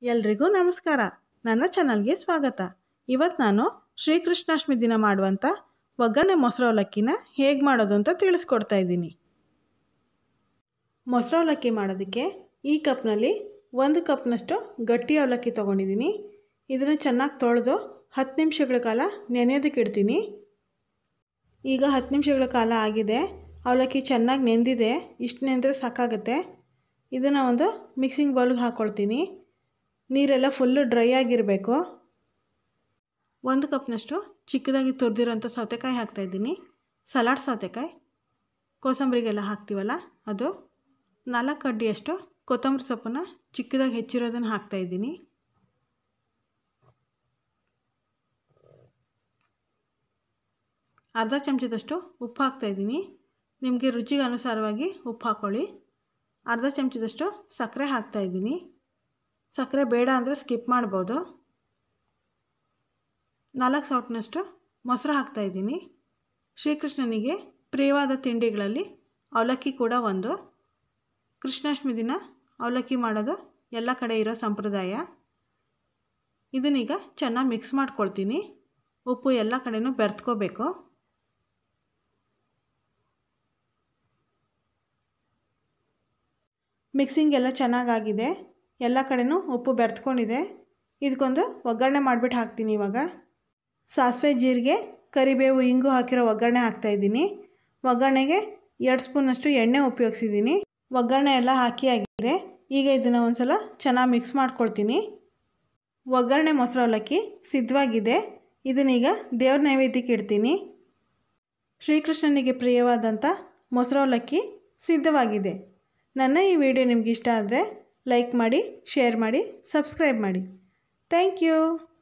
ಎಲ್ರಿಗೂ ನಮಸ್ಕಾರ ನನ್ನ ಚಾನಲ್ಗೆ ಸ್ವಾಗತ ಇವತ್ತು ನಾನು ಶ್ರೀಕೃಷ್ಣಾಷ್ಟಮಿ ದಿನ ಮಾಡುವಂಥ ಒಗ್ಗರಣೆ ಮೊಸರು ಅವಲಕ್ಕಿನ ಹೇಗೆ ಮಾಡೋದು ಅಂತ ತಿಳಿಸ್ಕೊಡ್ತಾ ಇದ್ದೀನಿ ಮೊಸರು ಅವಲಕ್ಕಿ ಮಾಡೋದಕ್ಕೆ ಈ ಕಪ್ನಲ್ಲಿ ಒಂದು ಕಪ್ನಷ್ಟು ಗಟ್ಟಿ ಅವಲಕ್ಕಿ ತೊಗೊಂಡಿದ್ದೀನಿ ಇದನ್ನು ಚೆನ್ನಾಗಿ ತೊಳೆದು ಹತ್ತು ನಿಮಿಷಗಳ ಕಾಲ ನೆನೆಯೋದಕ್ಕೆ ಇಡ್ತೀನಿ ಈಗ ಹತ್ತು ನಿಮಿಷಗಳ ಕಾಲ ಆಗಿದೆ ಅವಲಕ್ಕಿ ಚೆನ್ನಾಗಿ ನೆಂದಿದೆ ಇಷ್ಟು ನೆಂದರೆ ಸಾಕಾಗುತ್ತೆ ಇದನ್ನು ಒಂದು ಮಿಕ್ಸಿಂಗ್ ಬೌಲ್ಗೆ ಹಾಕ್ಕೊಳ್ತೀನಿ ನೀರೆಲ್ಲ ಫುಲ್ಲು ಡ್ರೈ ಆಗಿರಬೇಕು ಒಂದು ಕಪ್ನಷ್ಟು ಚಿಕ್ಕದಾಗಿ ತುರಿದಿರೋಂಥ ಸೌತೆಕಾಯಿ ಹಾಕ್ತಾಯಿದ್ದೀನಿ ಸಲಾಡ್ ಸೌತೆಕಾಯಿ ಕೋಸಂಬರಿಗೆಲ್ಲ ಹಾಕ್ತೀವಲ್ಲ ಅದು ನಾಲ್ಕು ಕಡ್ಡಿಯಷ್ಟು ಕೊತ್ತಂಬರಿ ಸೊಪ್ಪನ್ನು ಚಿಕ್ಕದಾಗಿ ಹೆಚ್ಚಿರೋದನ್ನು ಹಾಕ್ತಾಯಿದ್ದೀನಿ ಅರ್ಧ ಚಮಚದಷ್ಟು ಉಪ್ಪು ಹಾಕ್ತಾಯಿದ್ದೀನಿ ನಿಮಗೆ ರುಚಿಗೆ ಅನುಸಾರವಾಗಿ ಉಪ್ಪು ಹಾಕ್ಕೊಳ್ಳಿ ಅರ್ಧ ಚಮಚದಷ್ಟು ಸಕ್ಕರೆ ಹಾಕ್ತಾಯಿದ್ದೀನಿ ಸಕ್ಕರೆ ಬೇಡ ಅಂದರೆ ಸ್ಕಿಪ್ ಮಾಡ್ಬೋದು ನಾಲ್ಕು ಸೌಟ್ನಷ್ಟು ಮೊಸರು ಹಾಕ್ತಾಯಿದ್ದೀನಿ ಶ್ರೀಕೃಷ್ಣನಿಗೆ ಪ್ರಿಯವಾದ ತಿಂಡಿಗಳಲ್ಲಿ ಅವಲಕ್ಕಿ ಕೂಡ ಒಂದು ಕೃಷ್ಣಾಷ್ಟಮಿ ದಿನ ಅವಲಕ್ಕಿ ಮಾಡೋದು ಎಲ್ಲ ಕಡೆ ಇರೋ ಸಂಪ್ರದಾಯ ಇದನ್ನೀಗ ಚೆನ್ನಾಗಿ ಮಿಕ್ಸ್ ಮಾಡ್ಕೊಳ್ತೀನಿ ಉಪ್ಪು ಎಲ್ಲ ಕಡೆನೂ ಬೆರೆತ್ಕೋಬೇಕು ಮಿಕ್ಸಿಂಗ್ ಎಲ್ಲ ಚೆನ್ನಾಗಾಗಿದೆ ಎಲ್ಲ ಕಡೆನೂ ಉಪ್ಪು ಬೆರೆತ್ಕೊಂಡಿದೆ ಇದಕ್ಕೊಂದು ಒಗ್ಗರಣೆ ಮಾಡಿಬಿಟ್ಟು ಹಾಕ್ತೀನಿ ಇವಾಗ ಸಾಸಿವೆ ಜೀರಿಗೆ ಕರಿಬೇವು ಇಂಗು ಹಾಕಿರೋ ಒಗ್ಗರಣೆ ಹಾಕ್ತಾಯಿದ್ದೀನಿ ಒಗ್ಗರಣೆಗೆ ಎರಡು ಸ್ಪೂನಷ್ಟು ಎಣ್ಣೆ ಉಪಯೋಗಿಸಿದ್ದೀನಿ ಒಗ್ಗರಣೆ ಎಲ್ಲ ಹಾಕಿ ಆಗಿದೆ ಈಗ ಇದನ್ನು ಒಂದು ಸಲ ಚೆನ್ನಾಗಿ ಮಿಕ್ಸ್ ಮಾಡ್ಕೊಳ್ತೀನಿ ಒಗ್ಗರಣೆ ಮೊಸರು ಅವಲಕ್ಕಿ ಸಿದ್ಧವಾಗಿದೆ ಇದನ್ನೀಗ ದೇವ್ರ ನೈವೇದ್ಯಕ್ಕೆ ಇಡ್ತೀನಿ ಶ್ರೀಕೃಷ್ಣನಿಗೆ ಪ್ರಿಯವಾದಂಥ ಮೊಸರು ಅವಲಕ್ಕಿ ಸಿದ್ಧವಾಗಿದೆ ನನ್ನ ಈ ವಿಡಿಯೋ ನಿಮ್ಗೆ ಇಷ್ಟ ಆದರೆ ಲೈಕ್ ಮಾಡಿ ಶೇರ್ ಮಾಡಿ ಸಬ್ಸ್ಕ್ರೈಬ್ ಮಾಡಿ ಥ್ಯಾಂಕ್ ಯು